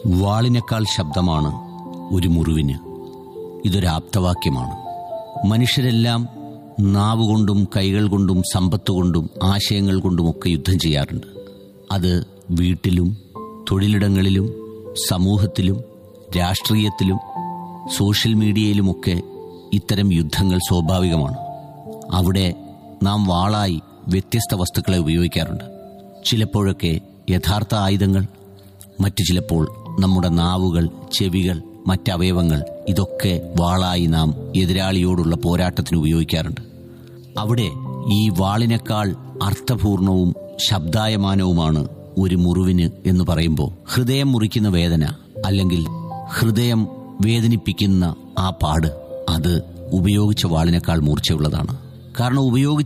വാളിനേക്കാൾ ശബ്ദമാണ് ഒരു മുറിവിന് ഇതൊരു ആപ്തവാക്യമാണ് മനുഷ്യരെല്ലാം നാവുകൊണ്ടും കൈകൾ കൊണ്ടും സമ്പത്ത് കൊണ്ടും ആശയങ്ങൾ കൊണ്ടുമൊക്കെ യുദ്ധം ചെയ്യാറുണ്ട് അത് വീട്ടിലും തൊഴിലിടങ്ങളിലും സമൂഹത്തിലും രാഷ്ട്രീയത്തിലും സോഷ്യൽ മീഡിയയിലുമൊക്കെ ഇത്തരം യുദ്ധങ്ങൾ സ്വാഭാവികമാണ് അവിടെ നാം വാളായി വ്യത്യസ്ത വസ്തുക്കളെ ഉപയോഗിക്കാറുണ്ട് ചിലപ്പോഴൊക്കെ യഥാർത്ഥ ആയുധങ്ങൾ മറ്റു ചിലപ്പോൾ നമ്മുടെ നാവുകൾ ചെവികൾ മറ്റവയവങ്ങൾ ഇതൊക്കെ വാളായി നാം എതിരാളിയോടുള്ള പോരാട്ടത്തിന് ഉപയോഗിക്കാറുണ്ട് അവിടെ ഈ വാളിനേക്കാൾ അർത്ഥപൂർണവും ശബ്ദായമാനവുമാണ് ഒരു മുറിവിന് എന്ന് പറയുമ്പോൾ ഹൃദയം മുറിക്കുന്ന വേദന അല്ലെങ്കിൽ ഹൃദയം വേദനിപ്പിക്കുന്ന ആ പാട് അത് ഉപയോഗിച്ച വാളിനേക്കാൾ മൂർച്ചയുള്ളതാണ് കാരണം ഉപയോഗിച്ച